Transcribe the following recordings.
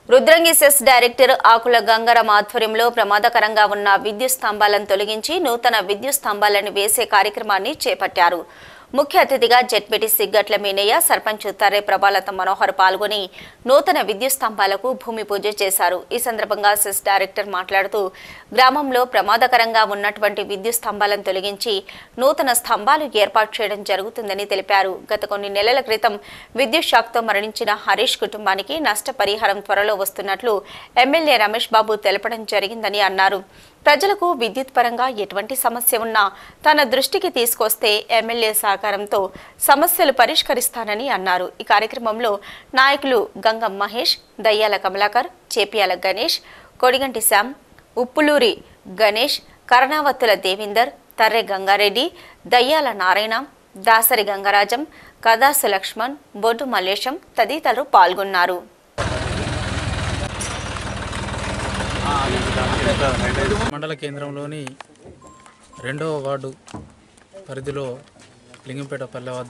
Rudrangi cess director Akula Gangaram ఆధ్వర్యంలో ప్రమాదకరంగా ఉన్న విద్యుత్ స్తంభాలను తొలగించి నూతన విద్యుత్ స్తంభాలను వేసే కార్యక్రమాన్ని చేపట్టారు ముఖ్య అతిథిగా జెడ్పీటీ సిగ్గట్ల మీనయ్య సర్పంచ్ తర్రే ప్రభాలత మనోహర్ పాల్గొని నూతన విద్యుత్ స్తంభాలకు భూమి పూజ చేశారు ఈ సందర్భంగా సెస్ డైరెక్టర్ మాట్లాడుతూ గ్రామంలో ప్రమాదకరంగా ఉన్నటువంటి విద్యుత్ స్తంభాలను తొలగించి నూతన స్తంభాలు ఏర్పాటు చేయడం జరుగుతుందని తెలిపారు గత కొన్ని నెలల క్రితం విద్యుత్ షాక్తో మరణించిన హరీష్ కుటుంబానికి నష్టపరిహారం త్వరలో వస్తున్నట్లు ఎమ్మెల్యే రమేష్ బాబు తెలపడం జరిగిందని అన్నారు ప్రజలకు విద్యుత్ పరంగా ఎటువంటి సమస్య ఉన్నా తన దృష్టికి తీసుకొస్తే ఎమ్మెల్యే సహకారంతో సమస్యలు పరిష్కరిస్తానని అన్నారు ఈ కార్యక్రమంలో నాయకులు గంగం మహేష్ దయ్యాల కమలాకర్ చేపియాల గణేష్ కొడిగంటి శ్యామ్ ఉప్పులూరి గణేష్ కరణావత్తుల దేవిందర్ తర్రె గంగారెడ్డి దయ్యాల నారాయణ దాసరి గంగరాజం కదాసు లక్ష్మణ్ బొడ్డు మల్లేశం తదితరులు పాల్గొన్నారు మండల కేంద్రంలోని రెండవ వార్డు పరిధిలో లింగంపేట పల్లె వద్ద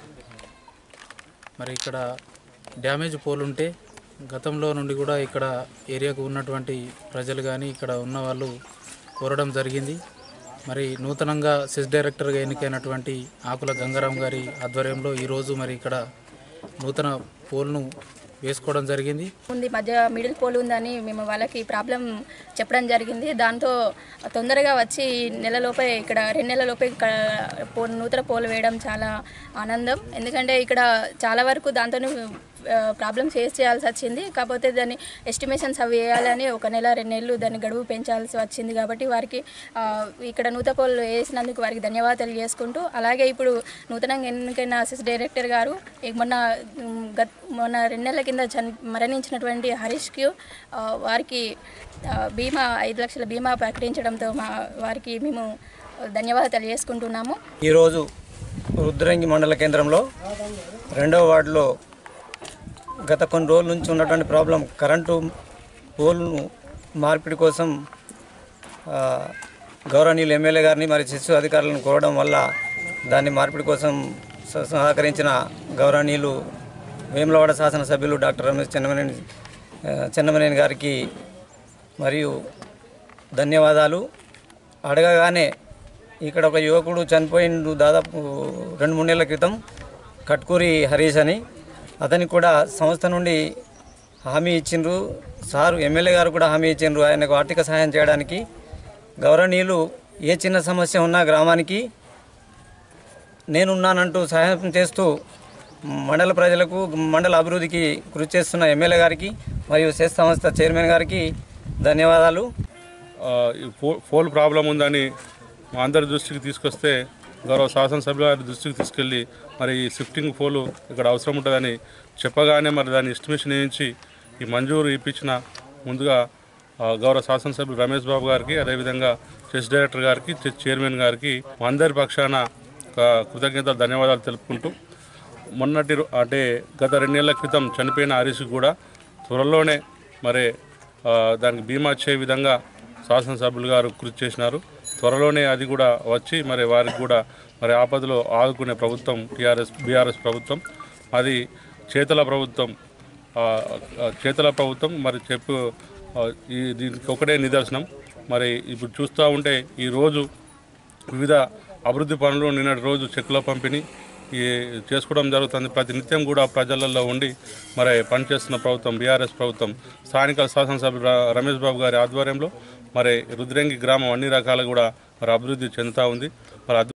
మరి ఇక్కడ డ్యామేజ్ పోల్ ఉంటే గతంలో నుండి కూడా ఇక్కడ ఏరియాకు ఉన్నటువంటి ప్రజలు కానీ ఇక్కడ ఉన్న వాళ్ళు కోరడం జరిగింది మరి నూతనంగా సెస్ డైరెక్టర్గా ఎన్నికైనటువంటి ఆకుల గంగారాం గారి ఆధ్వర్యంలో ఈరోజు మరి ఇక్కడ నూతన పోల్ను వేసుకోవడం జరిగింది ఉంది మధ్య మిడిల్ పోల్ ఉందని మేము వాళ్ళకి ప్రాబ్లం చెప్పడం జరిగింది దాంతో తొందరగా వచ్చి నెలలోపే ఇక్కడ రెండు నెలలలోపే ఇక్కడ పో నూతన పోల్ వేయడం చాలా ఆనందం ఎందుకంటే ఇక్కడ చాలా వరకు దాంతోనే ప్రాబ్లమ్ ఫేస్ చేయాల్సి వచ్చింది కాకపోతే దాన్ని ఎస్టిమేషన్స్ అవి వేయాలని ఒక నెల రెండు నెలలు దాన్ని గడువు పెంచాల్సి వచ్చింది కాబట్టి వారికి ఆ, ఇక్కడ నూతన పోల్ వేసినందుకు వారికి ధన్యవాదాలు తెలియజేసుకుంటూ అలాగే ఇప్పుడు నూతనంగా ఎన్నికైన అసిస్ట్ డైరెక్టర్ గారు ఈ మొన్న ఉమ్, గత మొన్న రెండు నెలల కింద చని మరణించినటువంటి హరీష్కి ఆ, వారికి ఆ, బీమా ఐదు లక్షల బీమా ప్రకటించడంతో మా వారికి మేము ధన్యవాదాలు తెలియజేసుకుంటున్నాము ఈరోజు రుద్రంగి మండల కేంద్రంలో రెండవ వార్డులో గత కొన్ని రోజుల నుంచి ఉన్నటువంటి ప్రాబ్లం కరెంటు పోల్ను మార్పిడి కోసం ఆ, గౌరవనీయులు ఎమ్మెల్యే గారిని మరి శిశు అధికారులను కోరడం వల్ల దాన్ని మార్పిడి కోసం స- సహకరించిన గౌరవనీయులు వేములవాడ శాసనసభ్యులు డాక్టర్ రమేష్ చెన్నమనేని ఆ, చెన్నమనేని గారికి మరియు ధన్యవాదాలు అడగగానే ఇక్కడ ఒక యువకుడు చనిపోయిండు దాదాపు రెండు మూడు నెలల క్రితం కట్కూరి హరీష్ అని అతనికి కూడా సంస్థ నుండి హామీ ఇచ్చిండ్రు సారు ఎమ్మెల్యే గారు కూడా హామీ ఇచ్చిండ్రు ఆయనకు ఆర్థిక సహాయం చేయడానికి గౌరవనీయులు ఏ చిన్న సమస్య ఉన్నా గ్రామానికి నేనున్నానంటూ సహాయం చేస్తూ మండల ప్రజలకు మండల అభివృద్ధికి కృషి చేస్తున్న ఎమ్మెల్యే గారికి మరియు సెస్ సంస్థ చైర్మన్ గారికి ధన్యవాదాలు ఆ, ఈ ఫో- ఫోన్ ప్రాబ్లం ఉందని మా అందరి దృష్టికి తీసుకొస్తే గౌరవ శాసనసభ్యుల గారి దృష్టికి తీసుకెళ్ళి మరి ఈ షిఫ్టింగ్ పోలు ఇక్కడ అవసరం ఉంటుందని చెప్పగానే మరి దాన్ని ఎస్టిమేషన్ వేయించి ఈ మంజూరు ఇప్పించిన ముందుగా ఆ, గౌరవ శాసనసభ్యులు రమేష్ బాబు గారికి అదేవిధంగా చెస్ డైరెక్టర్ గారికి చెస్ చైర్మన్ గారికి మా అందరి పక్షాన ఒక కృతజ్ఞతలు ధన్యవాదాలు తెలుపుకుంటూ మొన్నటి రో- అంటే గత రెండు నెలల క్రితం చనిపోయిన హరీష్ కూడా త్వరలోనే మరి ఆ, దానికి బీమా వచ్చే విధంగా శాసనసభ్యులు గారు కృషి చేసినారు త్వరలోనే అది కూడా వచ్చి మరి వారికి కూడా మరి ఆపదలో ఆదుకునే ప్రభుత్వం టీఆర్ఎస్ బీఆర్ఎస్ ప్రభుత్వం అది చేతల ప్రభుత్వం ఆ, ఆ, చేతల ప్రభుత్వం మరి చెప్పు ఆ, ఈ దీనికి ఒకటే నిదర్శనం మరి ఇప్పుడు చూస్తూ ఉంటే ఈరోజు వివిధ అభివృద్ధి పనులు నిన్నటి రోజు చెక్కుల పంపిణీ ఈ చేసుకోవడం జరుగుతుంది ప్రతి నిత్యం కూడా ప్రజలలో ఉండి మరి పనిచేస్తున్న ప్రభుత్వం బీఆర్ఎస్ ప్రభుత్వం స్థానిక శాసనసభ్యులు ర- రమేష్ బాబు గారి ఆధ్వర్యంలో మరి రుద్రంగి గ్రామం అన్ని రకాలు కూడా మరి అభివృద్ధి చెందుతూ ఉంది మరి అద్భు-